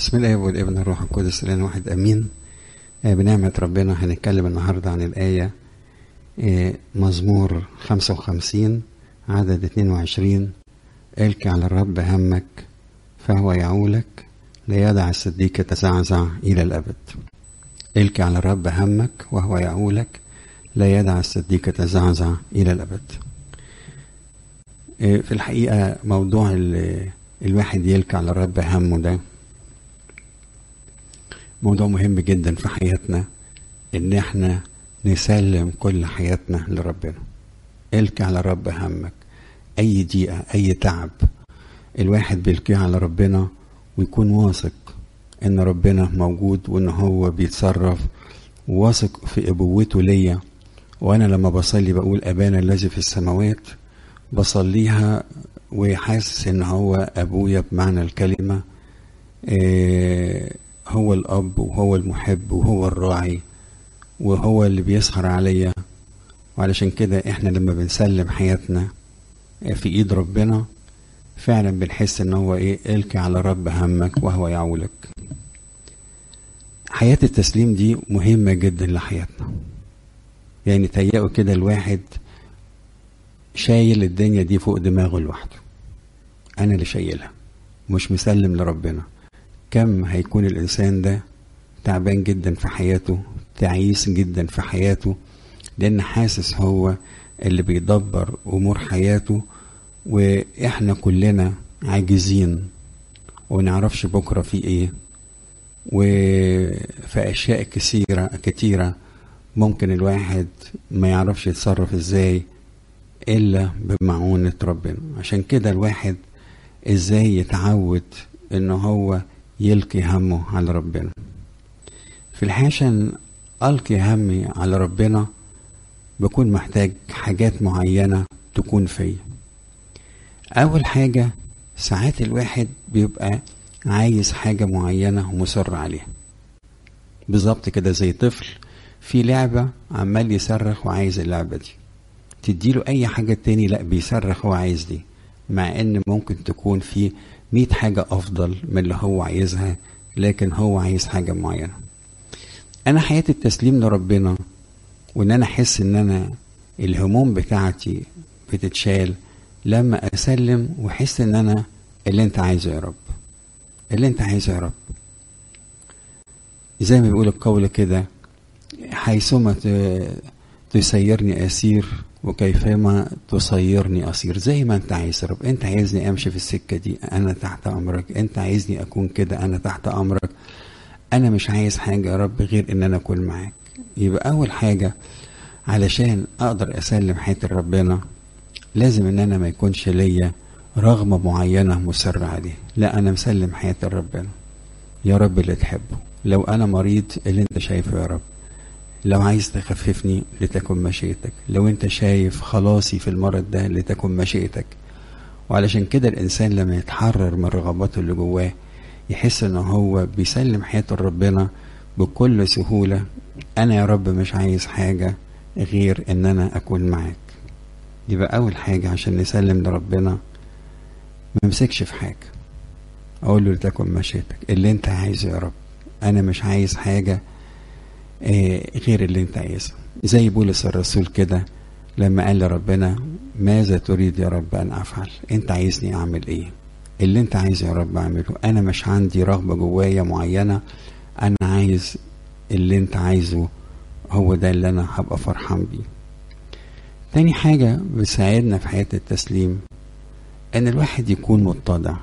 بسم الله والابن الروح القدس الان واحد امين آه، بنعمة ربنا هنتكلم النهاردة عن الآية آه، مزمور 55 عدد 22 الك على الرب همك فهو يعولك لا يدع الصديق يتزعزع إلى الأبد الك على الرب همك وهو يعولك لا يدع الصديق يتزعزع إلى الأبد آه، في الحقيقة موضوع ال- الواحد يلك على الرب همه ده موضوع مهم جدا في حياتنا ان احنا نسلم كل حياتنا لربنا الك على رب همك اي ضيقه اي تعب الواحد بيلقيه على ربنا ويكون واثق ان ربنا موجود وان هو بيتصرف واثق في ابوته ليا وانا لما بصلي بقول ابانا الذي في السماوات بصليها وحاسس ان هو ابويا بمعنى الكلمه آه، هو الاب وهو المحب وهو الراعي وهو اللي بيسهر عليا وعلشان كده احنا لما بنسلم حياتنا في ايد ربنا فعلا بنحس ان هو ايه الك على رب همك وهو يعولك حياة التسليم دي مهمة جدا لحياتنا يعني تهيأوا كده الواحد شايل الدنيا دي فوق دماغه لوحده انا اللي شايلها مش مسلم لربنا كم هيكون الانسان ده تعبان جدا في حياته تعيس جدا في حياته لان حاسس هو اللي بيدبر امور حياته واحنا كلنا عاجزين ونعرفش بكره في ايه وفي اشياء كثيره كتيره ممكن الواحد ما يعرفش يتصرف ازاي الا بمعونه ربنا عشان كده الواحد ازاي يتعود ان هو يلقي همه على ربنا في الحقيقة عشان ألقي همي على ربنا بكون محتاج حاجات معينة تكون فيا أول حاجة ساعات الواحد بيبقى عايز حاجة معينة ومصر عليها بالظبط كده زي طفل في لعبة عمال يصرخ وعايز اللعبة دي تديله أي حاجة تاني لا بيصرخ هو عايز دي مع إن ممكن تكون في مية حاجة أفضل من اللي هو عايزها لكن هو عايز حاجة معينة أنا حياة التسليم لربنا وإن أنا أحس إن أنا الهموم بتاعتي بتتشال لما أسلم وأحس إن أنا اللي أنت عايزه يا رب اللي أنت عايزه يا رب زي ما بيقول القول كده حيثما ت- تسيرني أسير وكيفما تصيرني أصير زي ما أنت عايز يا رب أنت عايزني أمشي في السكة دي أنا تحت أمرك أنت عايزني أكون كده أنا تحت أمرك أنا مش عايز حاجة يا رب غير إن أنا أكون معاك يبقى أول حاجة علشان أقدر أسلم حياتي لربنا لازم إن أنا ما يكونش ليا رغبة معينة مصر عليها لا أنا مسلم حياتي لربنا يا رب اللي تحبه لو أنا مريض اللي أنت شايفه يا رب لو عايز تخففني لتكن مشيئتك لو انت شايف خلاصي في المرض ده لتكن مشيئتك وعلشان كده الانسان لما يتحرر من رغباته اللي جواه يحس ان هو بيسلم حياته لربنا بكل سهولة انا يا رب مش عايز حاجة غير ان انا اكون معاك يبقى اول حاجة عشان نسلم لربنا ما امسكش في حاجة اقول له لتكن مشيئتك اللي انت عايزه يا رب انا مش عايز حاجة آه، غير اللي انت عايزه زي بولس الرسول كده لما قال لربنا ماذا تريد يا رب ان افعل انت عايزني اعمل ايه اللي انت عايزه يا رب اعمله انا مش عندي رغبة جوايا معينة انا عايز اللي انت عايزه هو ده اللي انا هبقى فرحان بيه تاني حاجة بتساعدنا في حياة التسليم ان الواحد يكون متضع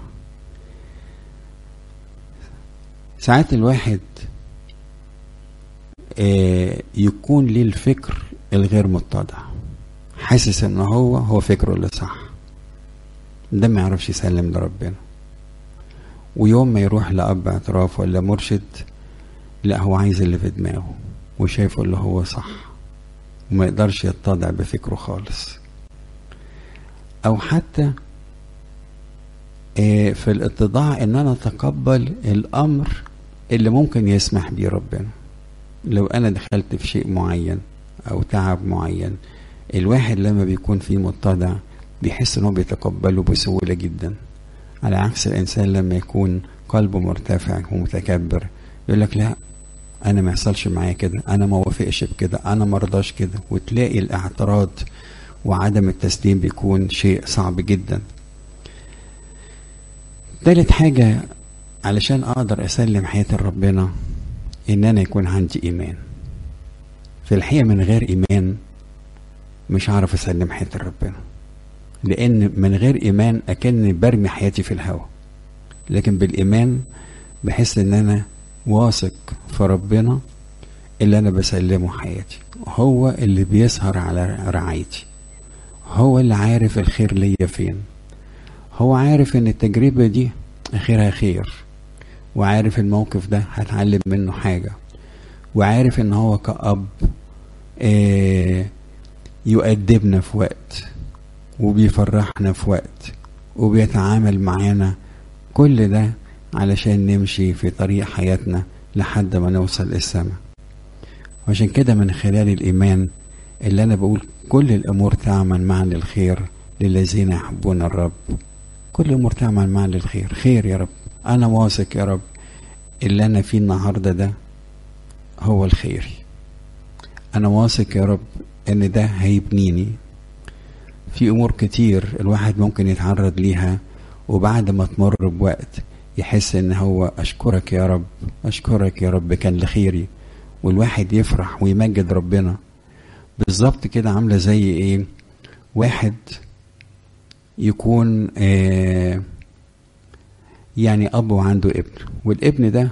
ساعات الواحد آه، يكون ليه الفكر الغير متضع حاسس ان هو هو فكره اللي صح ده ما يعرفش يسلم لربنا ويوم ما يروح لأب اعتراف ولا مرشد لا هو عايز اللي في دماغه وشايفه اللي هو صح وما يقدرش يتضع بفكره خالص او حتى آه، في الاتضاع ان انا اتقبل الامر اللي ممكن يسمح بيه ربنا لو انا دخلت في شيء معين او تعب معين الواحد لما بيكون فيه متضع بيحس انه بيتقبله بسهولة جدا على عكس الانسان لما يكون قلبه مرتفع ومتكبر يقول لك لا انا ما يحصلش معايا كده انا ما وافقش بكده انا ما رضاش كده وتلاقي الاعتراض وعدم التسليم بيكون شيء صعب جدا تالت حاجة علشان اقدر اسلم حياتي لربنا ان انا يكون عندي ايمان في الحقيقة من غير ايمان مش هعرف اسلم حياتي لربنا لان من غير ايمان اكني برمي حياتي في الهواء لكن بالايمان بحس ان انا واثق في ربنا اللي انا بسلمه حياتي هو اللي بيسهر على رعايتي هو اللي عارف الخير ليا فين هو عارف ان التجربة دي اخرها خير وعارف الموقف ده هتعلم منه حاجة وعارف ان هو كأب آه يؤدبنا في وقت وبيفرحنا في وقت وبيتعامل معانا كل ده علشان نمشي في طريق حياتنا لحد ما نوصل للسماء وعشان كده من خلال الإيمان اللي أنا بقول كل الأمور تعمل معا للخير للذين يحبون الرب كل الأمور تعمل معا للخير خير يا رب أنا واثق يا رب اللي أنا فيه النهاردة ده هو الخير أنا واثق يا رب إن ده هيبنيني في أمور كتير الواحد ممكن يتعرض ليها وبعد ما تمر بوقت يحس ان هو اشكرك يا رب اشكرك يا رب كان لخيري والواحد يفرح ويمجد ربنا بالظبط كده عامله زي ايه واحد يكون آه يعني اب وعنده ابن والابن ده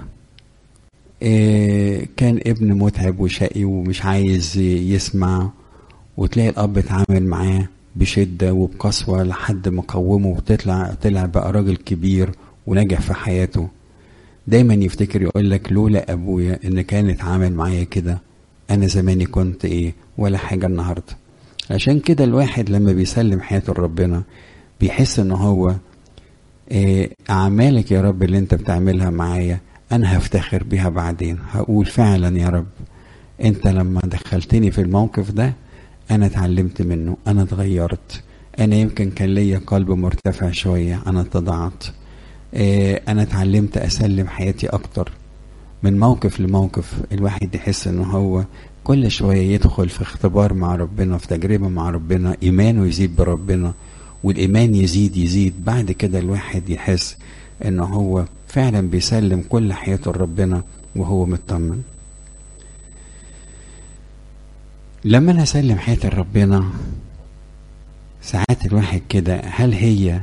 آه كان ابن متعب وشقي ومش عايز يسمع وتلاقي الاب اتعامل معاه بشده وبقسوه لحد ما قومه وتطلع طلع بقى راجل كبير ونجح في حياته دايما يفتكر يقول لك لولا ابويا ان كان اتعامل معايا كده انا زماني كنت ايه ولا حاجه النهارده عشان كده الواحد لما بيسلم حياته لربنا بيحس ان هو إيه اعمالك يا رب اللي انت بتعملها معايا انا هفتخر بيها بعدين هقول فعلا يا رب انت لما دخلتني في الموقف ده انا اتعلمت منه انا اتغيرت انا يمكن كان ليا قلب مرتفع شويه انا اتضعت انا اتعلمت اسلم حياتي اكتر من موقف لموقف الواحد يحس ان هو كل شوية يدخل في اختبار مع ربنا في تجربة مع ربنا ايمانه يزيد بربنا والايمان يزيد يزيد بعد كده الواحد يحس ان هو فعلا بيسلم كل حياته لربنا وهو مطمن لما انا اسلم حياتي لربنا ساعات الواحد كده هل هي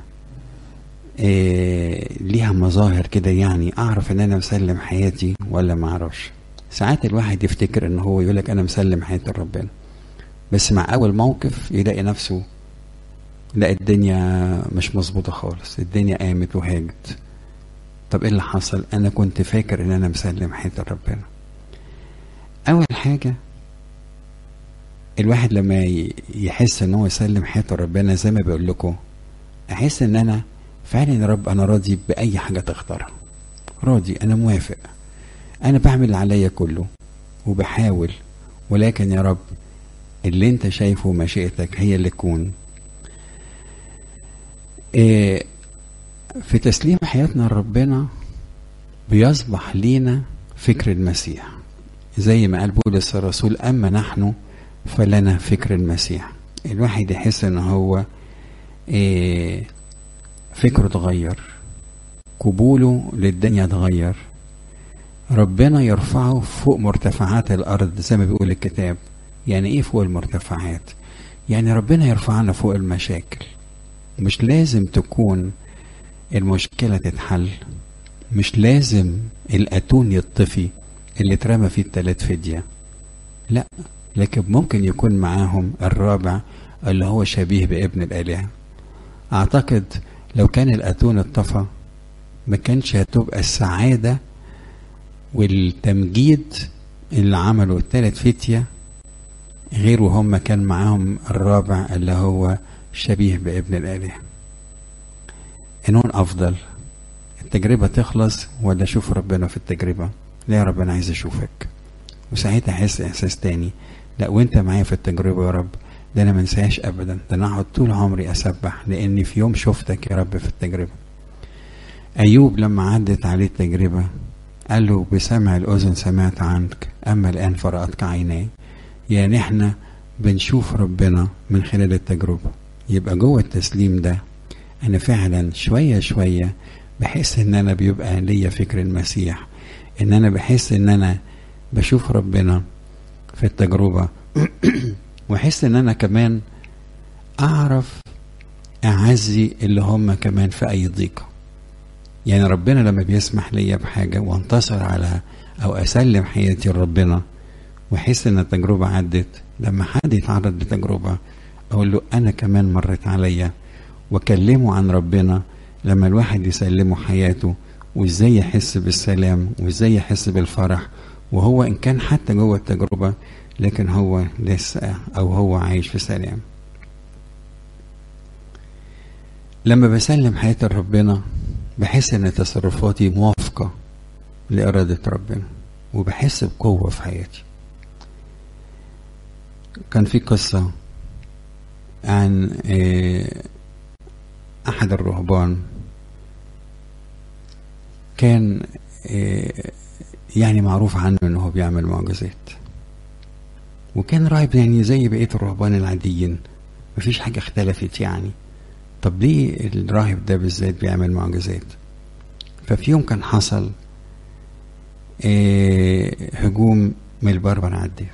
إيه ليها مظاهر كده يعني اعرف ان انا مسلم حياتي ولا ما اعرفش ساعات الواحد يفتكر ان هو يقول لك انا مسلم حياتي لربنا بس مع اول موقف يلاقي نفسه لا الدنيا مش مظبوطه خالص الدنيا قامت وهاجت طب ايه اللي حصل انا كنت فاكر ان انا مسلم حياتي لربنا اول حاجه الواحد لما يحس ان هو يسلم حياته لربنا زي ما بقول لكم احس ان انا فعلا يا رب انا راضي باي حاجه تختارها راضي انا موافق انا بعمل اللي عليا كله وبحاول ولكن يا رب اللي انت شايفه مشيئتك هي اللي تكون إيه في تسليم حياتنا لربنا بيصبح لينا فكر المسيح زي ما قال بولس الرسول اما نحن فلنا فكر المسيح الواحد يحس ان هو إيه فكره اتغير قبوله للدنيا اتغير ربنا يرفعه فوق مرتفعات الارض زي ما بيقول الكتاب يعني ايه فوق المرتفعات يعني ربنا يرفعنا فوق المشاكل مش لازم تكون المشكلة تتحل مش لازم الأتون يطفي اللي اترمى فيه التلات فدية لا لكن ممكن يكون معاهم الرابع اللي هو شبيه بابن الآلهة أعتقد لو كان الأتون اتطفى ما كانش هتبقى السعادة والتمجيد اللي عمله التلات فتية غير وهم كان معاهم الرابع اللي هو شبيه بابن الآلهة انون أفضل التجربة تخلص ولا أشوف ربنا في التجربة لا يا رب أنا عايز أشوفك وساعتها أحس إحساس تاني لا وأنت معايا في التجربة يا رب ده أنا منساهاش أبدا ده أنا أقعد طول عمري أسبح لأني في يوم شفتك يا رب في التجربة أيوب لما عدت عليه التجربة قال له بسمع الأذن سمعت عنك أما الآن فرأتك عيناي يعني احنا بنشوف ربنا من خلال التجربة يبقى جوه التسليم ده أنا فعلا شوية شوية بحس إن أنا بيبقى ليا فكر المسيح إن أنا بحس إن أنا بشوف ربنا في التجربة واحس ان انا كمان اعرف اعزي اللي هم كمان في اي ضيقه يعني ربنا لما بيسمح ليا بحاجه وانتصر على او اسلم حياتي لربنا واحس ان التجربه عدت لما حد يتعرض لتجربه اقول له انا كمان مرت عليا واكلمه عن ربنا لما الواحد يسلمه حياته وازاي يحس بالسلام وازاي يحس بالفرح وهو ان كان حتى جوه التجربه لكن هو لسه او هو عايش في سلام لما بسلم حياتي لربنا بحس ان تصرفاتي موافقه لاراده ربنا وبحس بقوه في حياتي كان في قصه عن احد الرهبان كان يعني معروف عنه انه هو بيعمل معجزات وكان راهب يعني زي بقيه الرهبان العاديين مفيش حاجه اختلفت يعني طب ليه الراهب ده بالذات بيعمل معجزات ففي يوم كان حصل اه هجوم من البربر على الدير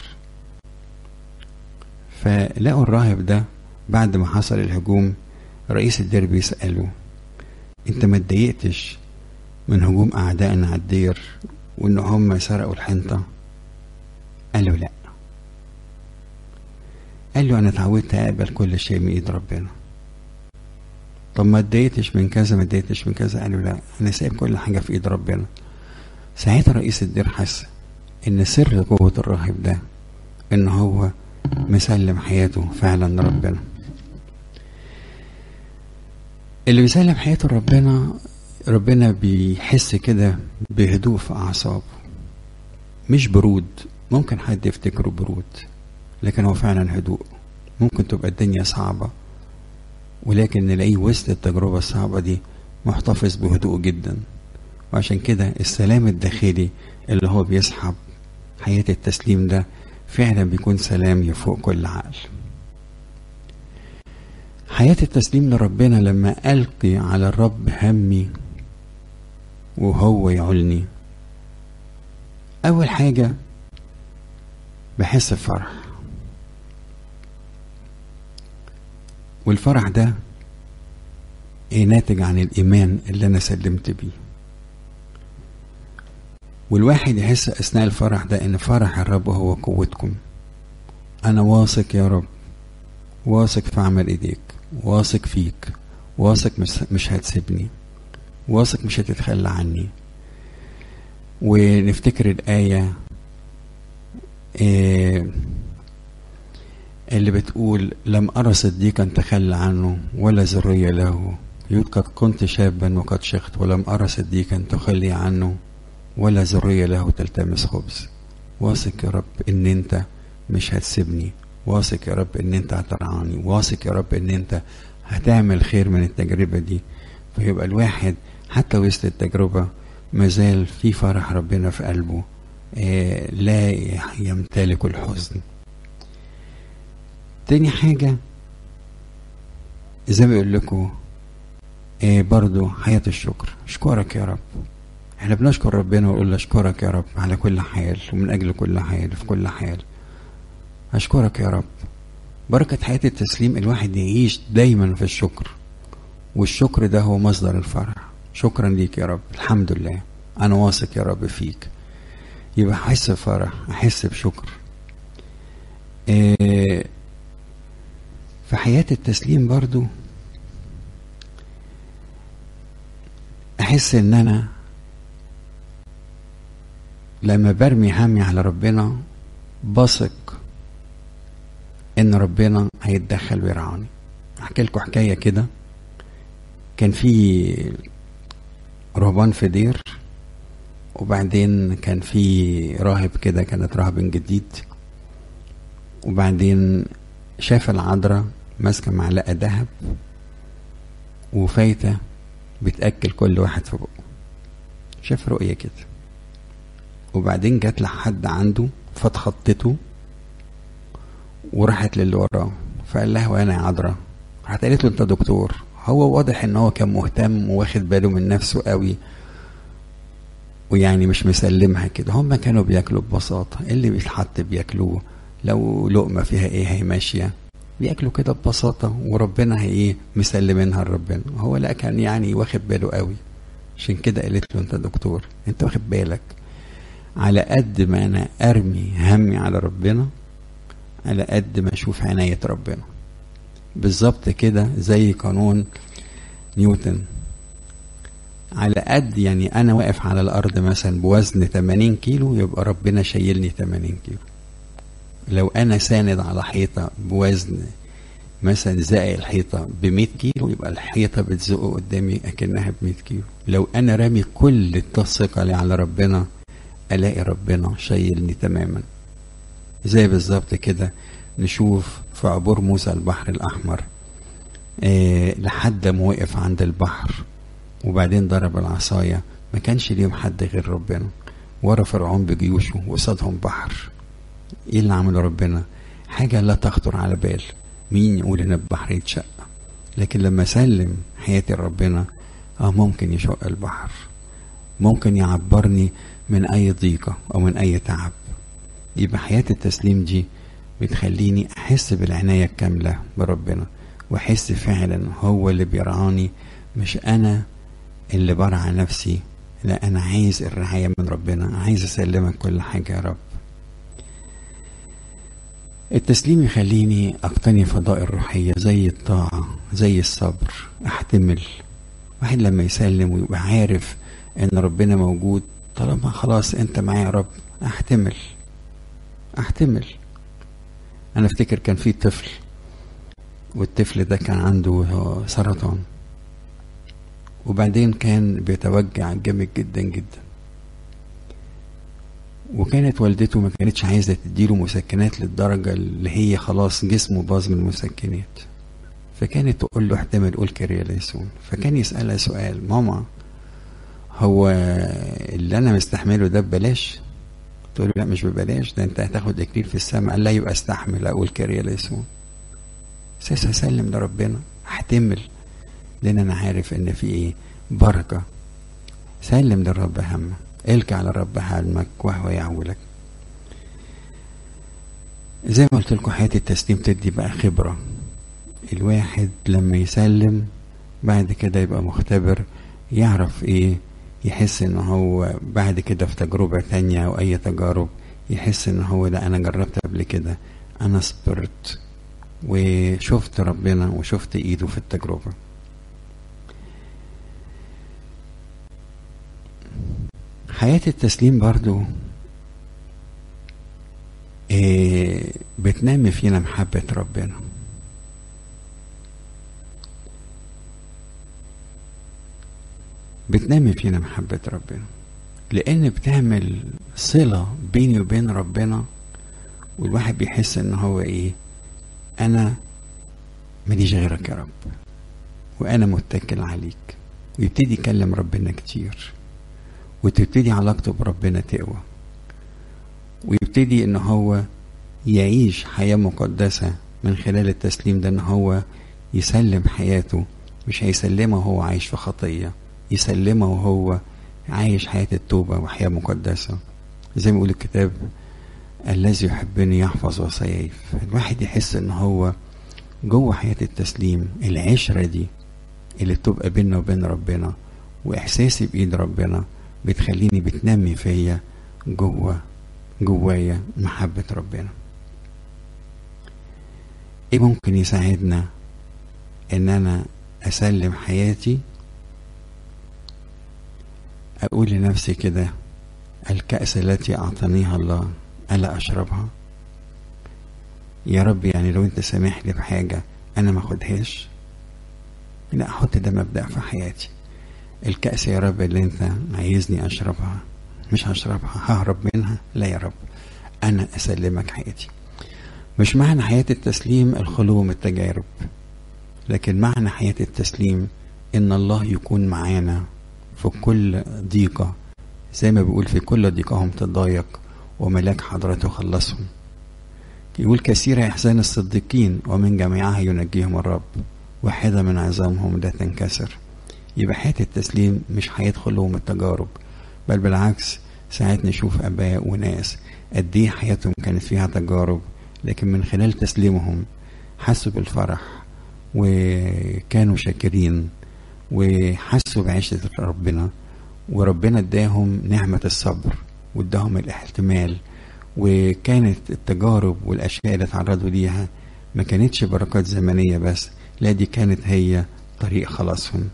فلقوا الراهب ده بعد ما حصل الهجوم رئيس الدير بيسأله انت ما اتضايقتش من هجوم اعدائنا على الدير وان هم سرقوا الحنطة قال له لا قال له انا اتعودت اقبل كل شيء من ايد ربنا طب ما اتضايقتش من كذا ما اتضايقتش من كذا قال له لا انا سايب كل حاجه في ايد ربنا ساعتها رئيس الدير حس ان سر قوه الراهب ده ان هو مسلم حياته فعلا لربنا اللي بيسلم حياته لربنا ربنا بيحس كده بهدوء في اعصابه مش برود ممكن حد يفتكره برود لكن هو فعلا هدوء ممكن تبقى الدنيا صعبة ولكن نلاقيه وسط التجربة الصعبة دي محتفظ بهدوء جدا وعشان كده السلام الداخلي اللي هو بيسحب حياة التسليم ده فعلا بيكون سلام يفوق كل عقل حياة التسليم لربنا لما ألقي على الرب همي وهو يعلني أول حاجة بحس بفرح والفرح ده ايه ناتج عن الايمان اللي انا سلمت بيه والواحد يحس اثناء الفرح ده ان فرح الرب هو قوتكم انا واثق يا رب واثق في عمل ايديك واثق فيك واثق مش, مش هتسيبني واثق مش هتتخلى عني ونفتكر الآية إيه اللي بتقول لم أرى صديقا تخلى عنه ولا ذرية له يقول قد كنت شابا وقد شخت ولم أرى صديقا تخلي عنه ولا ذرية له تلتمس خبز واثق يا رب إن أنت مش هتسيبني واثق يا رب إن أنت هترعاني واثق يا رب إن أنت هتعمل خير من التجربة دي فيبقى الواحد حتى وسط التجربة مازال في فرح ربنا في قلبه آه لا يمتلك الحزن تاني حاجة زي ما بقول لكم آه برضو حياة الشكر اشكرك يا رب احنا بنشكر ربنا ونقول له اشكرك يا رب على كل حال ومن اجل كل حال في كل حال اشكرك يا رب بركة حياة التسليم الواحد يعيش دايما في الشكر والشكر ده هو مصدر الفرح شكرا ليك يا رب الحمد لله انا واثق يا رب فيك يبقى احس بفرح احس بشكر إيه في حياة التسليم برضو احس ان انا لما برمي همي على ربنا بثق ان ربنا هيتدخل ويرعاني احكي لكم حكايه كده كان في رهبان في دير وبعدين كان في راهب كده كانت راهب جديد وبعدين شاف العذراء ماسكه معلقه ذهب وفايته بتأكل كل واحد في بقه شاف رؤية كده وبعدين جات لحد عنده فاتخطته وراحت للي وراه فقال لها وانا يا عذراء راحت قالت له انت دكتور هو واضح ان هو كان مهتم واخد باله من نفسه قوي ويعني مش مسلمها كده هم كانوا بياكلوا ببساطة اللي بيتحط بياكلوه لو لقمة فيها ايه هي ماشية بياكلوا كده ببساطة وربنا هي ايه مسلمينها لربنا هو لا كان يعني واخد باله قوي عشان كده قالت له انت دكتور انت واخد بالك على قد ما انا ارمي همي على ربنا على قد ما اشوف عناية ربنا بالظبط كده زي قانون نيوتن على قد يعني انا واقف على الارض مثلا بوزن 80 كيلو يبقى ربنا شايلني 80 كيلو لو انا ساند على حيطه بوزن مثلا زائق الحيطه ب 100 كيلو يبقى الحيطه بتزقه قدامي اكنها ب 100 كيلو لو انا رامي كل الثقه اللي على ربنا الاقي ربنا شايلني تماما زي بالظبط كده نشوف في عبور موسى البحر الاحمر آه لحد ما وقف عند البحر وبعدين ضرب العصاية ما كانش ليهم حد غير ربنا ورا فرعون بجيوشه وصادهم بحر ايه اللي عمله ربنا حاجة لا تخطر على بال مين يقول ان البحر يتشق لكن لما سلم حياتي لربنا اه ممكن يشق البحر ممكن يعبرني من اي ضيقة او من اي تعب يبقى حياة التسليم دي بتخليني احس بالعناية الكاملة بربنا واحس فعلا هو اللي بيرعاني مش انا اللي برعى نفسي لا انا عايز الرعاية من ربنا عايز اسلمك كل حاجة يا رب التسليم يخليني اقتني فضائل روحية زي الطاعة زي الصبر احتمل واحد لما يسلم ويبقى عارف ان ربنا موجود طالما خلاص انت معايا يا رب احتمل احتمل انا افتكر كان في طفل والطفل ده كان عنده سرطان وبعدين كان بيتوجع جامد جدا جدا وكانت والدته ما كانتش عايزه تديله مسكنات للدرجه اللي هي خلاص جسمه باظ من المسكنات فكانت تقول له احتمل قول كرياليسون فكان يسالها سؤال ماما هو اللي انا مستحمله ده ببلاش تقول له لا مش ببلاش ده انت هتاخد اكليل في السماء قال لا يبقى استحمل اقول كرياليسون اساس هسلم لربنا احتمل لان انا عارف ان في ايه بركه سلم للرب همك القى على الرب همك وهو يعولك زي ما قلت لكم حياه التسليم تدي بقى خبره الواحد لما يسلم بعد كده يبقى مختبر يعرف ايه يحس ان هو بعد كده في تجربة تانية او اي تجارب يحس ان هو لا انا جربت قبل كده انا صبرت وشفت ربنا وشفت ايده في التجربة حياة التسليم برضو إيه بتنمي فينا محبة ربنا بتنمي فينا محبة ربنا لأن بتعمل صلة بيني وبين ربنا والواحد بيحس إن هو إيه أنا ماليش غيرك يا رب وأنا متكل عليك ويبتدي يكلم ربنا كتير وتبتدي علاقته بربنا تقوى ويبتدي إن هو يعيش حياة مقدسة من خلال التسليم ده إن هو يسلم حياته مش هيسلمها وهو عايش في خطيه يسلمه وهو عايش حياة التوبة وحياة مقدسة زي ما يقول الكتاب الذي يحبني يحفظ وصاياي الواحد يحس ان هو جوه حياة التسليم العشرة دي اللي بتبقى بيننا وبين ربنا واحساسي بايد ربنا بتخليني بتنمي فيا جوه جوايا محبة ربنا ايه ممكن يساعدنا ان انا اسلم حياتي أقول لنفسي كده الكأس التي أعطانيها الله ألا أشربها يا رب يعني لو أنت سامح لي بحاجة أنا ما أخدهاش لا أحط ده مبدأ في حياتي الكأس يا رب اللي أنت عايزني أشربها مش هشربها ههرب منها لا يا رب أنا أسلمك حياتي مش معنى حياة التسليم الخلو من التجارب لكن معنى حياة التسليم ان الله يكون معانا في كل ضيقة زي ما بيقول في كل ضيقهم تضايق وملاك حضرته خلصهم يقول كثيرة إحسان الصديقين ومن جميعها ينجيهم الرب واحدة من عظامهم لا تنكسر يبقى حياة التسليم مش هيدخل لهم التجارب بل بالعكس ساعات نشوف آباء وناس قد إيه حياتهم كانت فيها تجارب لكن من خلال تسليمهم حسوا بالفرح وكانوا شاكرين وحسوا بعيشة ربنا وربنا اداهم نعمة الصبر واداهم الاحتمال وكانت التجارب والأشياء اللي اتعرضوا ليها ما كانتش بركات زمنية بس لا دي كانت هي طريق خلاصهم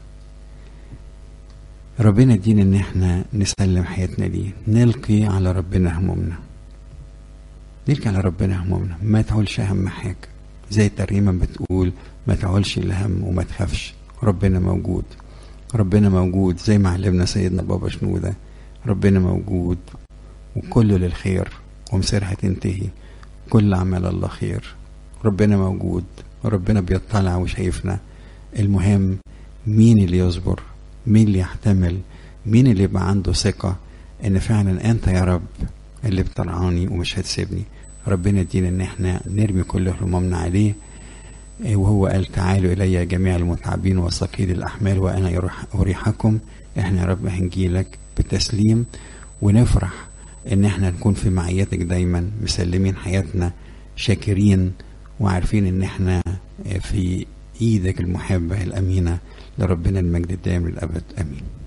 ربنا يدينا ان احنا نسلم حياتنا ليه نلقي على ربنا همومنا نلقي على ربنا همومنا ما تعولش اهم حاجة زي الترنيمة بتقول ما تعولش الهم وما تخافش ربنا موجود ربنا موجود زي ما علمنا سيدنا بابا شنودة ربنا موجود وكله للخير ومصيرها تنتهي كل عمل الله خير ربنا موجود وربنا بيطلع وشايفنا المهم مين اللي يصبر مين اللي يحتمل مين اللي يبقى عنده ثقة ان فعلا انت يا رب اللي بترعاني ومش هتسيبني ربنا يدينا ان احنا نرمي كل همومنا عليه وهو قال تعالوا الي جميع المتعبين وثقيل الاحمال وانا اريحكم احنا يا رب هنجيلك بتسليم ونفرح ان احنا نكون في معيتك دايما مسلمين حياتنا شاكرين وعارفين ان احنا في ايدك المحبة الامينة لربنا المجد الدائم للابد امين